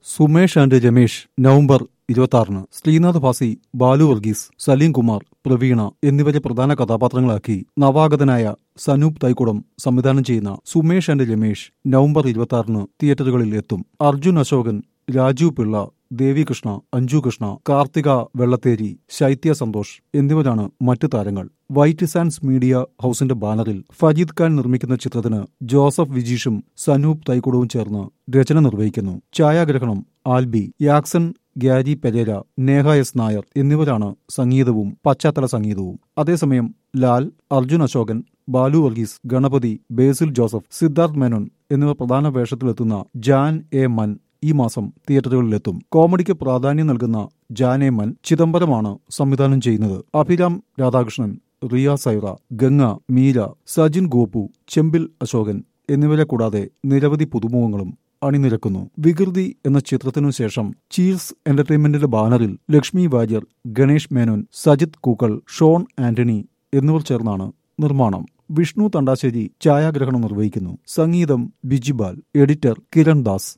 Sumesh and Ramesh November ഇരുപത്തി ആറിന് ശ്രീനാഥ് ഭാസി ബാലു വർഗീസ് സലീം കുമാർ പ്രവീണ എന്നിവരെ പ്രധാന കഥാപാത്രങ്ങളാക്കി നവാഗതനായ സനൂപ് തൈക്കുടം സംവിധാനം ചെയ്യുന്ന സുമേഷ് ആൻഡ് രമേഷ് നവംബർ ഇരുപത്തി ആറിന് തിയേറ്ററുകളിൽ എത്തും അർജുൻ അശോകൻ രാജീവ് പിള്ള ദേവി കൃഷ്ണ അഞ്ജു കൃഷ്ണ കാർത്തിക വെള്ളത്തേരി ശൈത്യ സന്തോഷ് എന്നിവരാണ് മറ്റു താരങ്ങൾ വൈറ്റ് സാൻസ് മീഡിയ ഹൌസിന്റെ ബാനറിൽ ഫജീദ് ഖാൻ നിർമ്മിക്കുന്ന ചിത്രത്തിന് ജോസഫ് വിജീഷും സനൂപ് തൈക്കുടവും ചേർന്ന് രചന നിർവഹിക്കുന്നു ഛായാഗ്രഹണം ആൽബി യാക്സൺ ഗ്യാരി പെരേര നേഹ എസ് നായർ എന്നിവരാണ് സംഗീതവും പശ്ചാത്തല സംഗീതവും അതേസമയം ലാൽ അർജുൻ അശോകൻ ബാലു വർഗീസ് ഗണപതി ബേസിൽ ജോസഫ് സിദ്ധാർത്ഥ് മേനോൻ എന്നിവർ പ്രധാന വേഷത്തിലെത്തുന്ന ജാൻ എ മൻ ഈ മാസം തിയേറ്ററുകളിലെത്തും കോമഡിക്ക് പ്രാധാന്യം നൽകുന്ന ജാൻ എ മൻ ചിദംബരമാണ് സംവിധാനം ചെയ്യുന്നത് അഭിരാം രാധാകൃഷ്ണൻ റിയ സൈറ ഗംഗ മീര സജിൻ ഗോപു ചെമ്പിൽ അശോകൻ എന്നിവരെ കൂടാതെ നിരവധി പുതുമുഖങ്ങളും അണിനിരക്കുന്നു വികൃതി എന്ന ചിത്രത്തിനു ശേഷം ചീൽസ് എന്റർടൈൻമെന്റിന്റെ ബാനറിൽ ലക്ഷ്മി വാര്യർ ഗണേഷ് മേനോൻ സജിത് കൂക്കൾ ഷോൺ ആന്റണി എന്നിവർ ചേർന്നാണ് നിർമ്മാണം വിഷ്ണു തണ്ടാശ്ശേരി ഛായാഗ്രഹണം നിർവഹിക്കുന്നു സംഗീതം ബിജിബാൽ എഡിറ്റർ കിരൺ ദാസ്